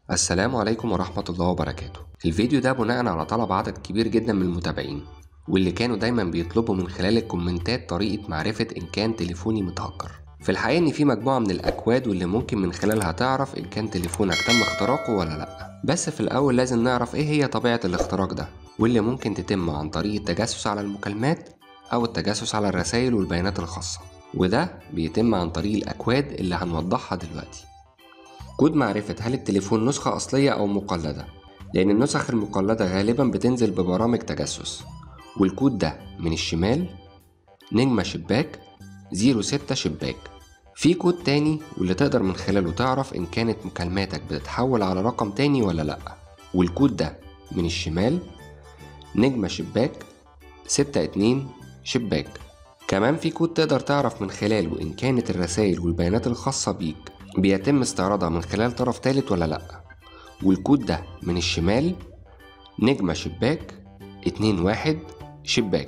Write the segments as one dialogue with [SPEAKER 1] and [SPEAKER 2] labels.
[SPEAKER 1] السلام عليكم ورحمة الله وبركاته الفيديو ده بناء على طلب عدد كبير جدا من المتابعين واللي كانوا دايما بيطلبوا من خلال الكومنتات طريقة معرفة إن كان تليفوني متهكر في الحقيقة إن في مجموعة من الأكواد واللي ممكن من خلالها تعرف إن كان تليفونك تم اختراقه ولا لأ بس في الأول لازم نعرف إيه هي طبيعة الاختراق ده واللي ممكن تتم عن طريق التجسس على المكالمات أو التجسس على الرسائل والبيانات الخاصة وده بيتم عن طريق الأكواد اللي هنوضحها دلوقتي كود معرفة هل التليفون نسخة أصلية أو مقلدة لأن النسخ المقلدة غالبا بتنزل ببرامج تجسس والكود ده من الشمال نجمة شباك زيرو ستة شباك في كود تاني واللي تقدر من خلاله تعرف إن كانت مكالماتك بتتحول على رقم تاني ولا لأ والكود ده من الشمال نجمة شباك ستة اتنين شباك كمان في كود تقدر تعرف من خلاله إن كانت الرسائل والبيانات الخاصة بيك بيتم استعراضها من خلال طرف تالت ولا لأ والكود ده من الشمال نجمة شباك اتنين واحد شباك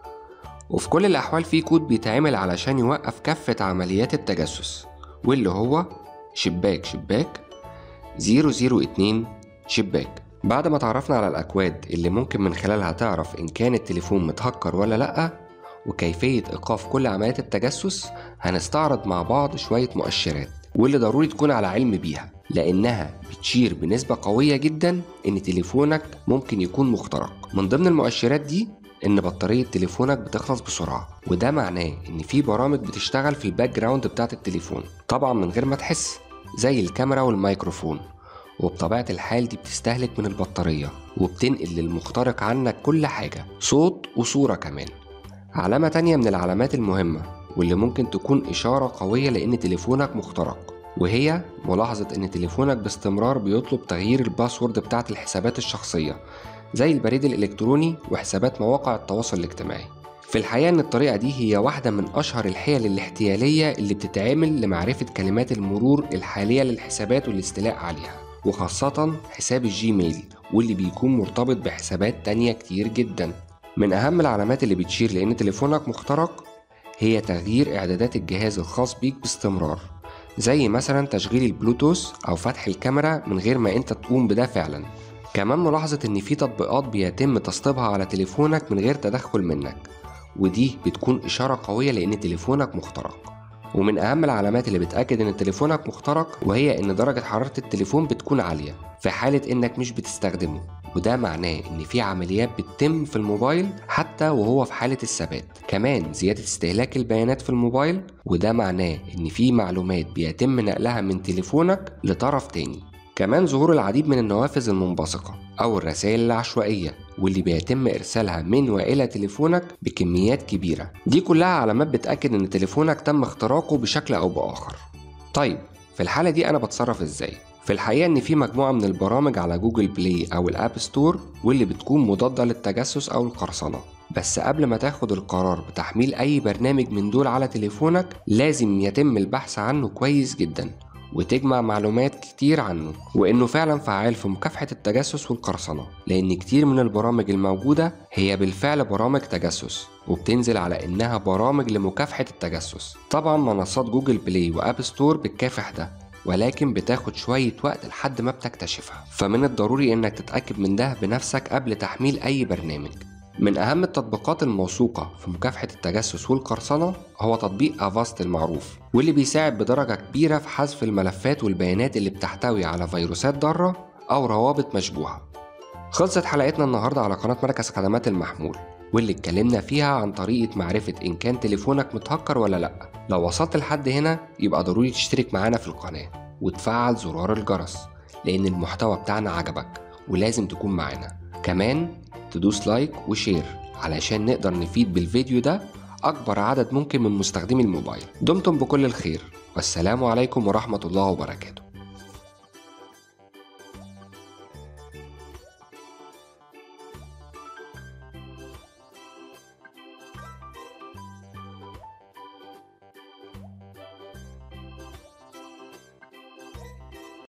[SPEAKER 1] وفي كل الأحوال في كود بيتعمل علشان يوقف كافة عمليات التجسس واللي هو شباك شباك زيرو زيرو اتنين شباك بعد ما تعرفنا على الأكواد اللي ممكن من خلالها تعرف إن كان التليفون متهكر ولا لأ وكيفية إيقاف كل عمليات التجسس هنستعرض مع بعض شوية مؤشرات واللي ضروري تكون على علم بيها لأنها بتشير بنسبة قوية جدا إن تليفونك ممكن يكون مخترق من ضمن المؤشرات دي إن بطارية تليفونك بتخلص بسرعة وده معناه إن في برامج بتشتغل في الباك جراوند بتاعت التليفون طبعا من غير ما تحس زي الكاميرا والميكروفون وبطبيعة الحال دي بتستهلك من البطارية وبتنقل للمخترق عنك كل حاجة صوت وصورة كمان علامة تانية من العلامات المهمة واللي ممكن تكون إشارة قوية لأن تليفونك مخترق وهي ملاحظة إن تليفونك باستمرار بيطلب تغيير الباسورد بتاعة الحسابات الشخصية زي البريد الإلكتروني وحسابات مواقع التواصل الاجتماعي في الحقيقة إن الطريقة دي هي واحدة من أشهر الحيل الاحتيالية اللي بتتعمل لمعرفة كلمات المرور الحالية للحسابات والاستيلاء عليها وخاصة حساب الجيميل واللي بيكون مرتبط بحسابات تانية كتير جدا من أهم العلامات اللي بتشير لأن تليفونك مخترق هي تغيير إعدادات الجهاز الخاص بيك باستمرار زي مثلا تشغيل البلوتوث أو فتح الكاميرا من غير ما أنت تقوم بده فعلا كمان ملاحظة إن في تطبيقات بيتم تسطيبها على تليفونك من غير تدخل منك ودي بتكون إشارة قوية لأن تليفونك مخترق ومن أهم العلامات اللي بتأكد إن تليفونك مخترق وهي إن درجة حرارة التليفون بتكون عالية في حالة إنك مش بتستخدمه وده معناه إن في عمليات بتتم في الموبايل حتى وهو في حالة الثبات كمان زيادة استهلاك البيانات في الموبايل وده معناه إن في معلومات بيتم نقلها من تليفونك لطرف تاني كمان ظهور العديد من النوافذ المنبثقة أو الرسائل العشوائية واللي بيتم إرسالها من وإلى تليفونك بكميات كبيرة دي كلها علامات بتأكد إن تليفونك تم اختراقه بشكل أو بآخر طيب في الحالة دي أنا بتصرف إزاي؟ في الحقيقة إن في مجموعة من البرامج على جوجل بلاي أو الأب ستور واللي بتكون مضادة للتجسس أو القرصنة بس قبل ما تاخد القرار بتحميل أي برنامج من دول على تليفونك لازم يتم البحث عنه كويس جدا وتجمع معلومات كتير عنه وإنه فعلا فعال في مكافحة التجسس والقرصنة لأن كتير من البرامج الموجودة هي بالفعل برامج تجسس وبتنزل على إنها برامج لمكافحة التجسس طبعا منصات جوجل بلاي وأب ستور بتكافح ده ولكن بتاخد شوية وقت لحد ما بتكتشفها فمن الضروري إنك تتأكد من ده بنفسك قبل تحميل أي برنامج من أهم التطبيقات الموثوقة في مكافحة التجسس والقرصنة هو تطبيق أفاست المعروف واللي بيساعد بدرجة كبيرة في حذف الملفات والبيانات اللي بتحتوي على فيروسات ضارة أو روابط مشبوهة خلصت حلقتنا النهاردة على قناة مركز خدمات المحمول واللي اتكلمنا فيها عن طريقة معرفة إن كان تليفونك متهكر ولا لأ لو وصلت لحد هنا يبقى ضروري تشترك معانا في القناة وتفعل زرار الجرس لأن المحتوى بتاعنا عجبك ولازم تكون معانا كمان تدوس لايك وشير علشان نقدر نفيد بالفيديو ده أكبر عدد ممكن من مستخدمي الموبايل دمتم بكل الخير والسلام عليكم ورحمة الله وبركاته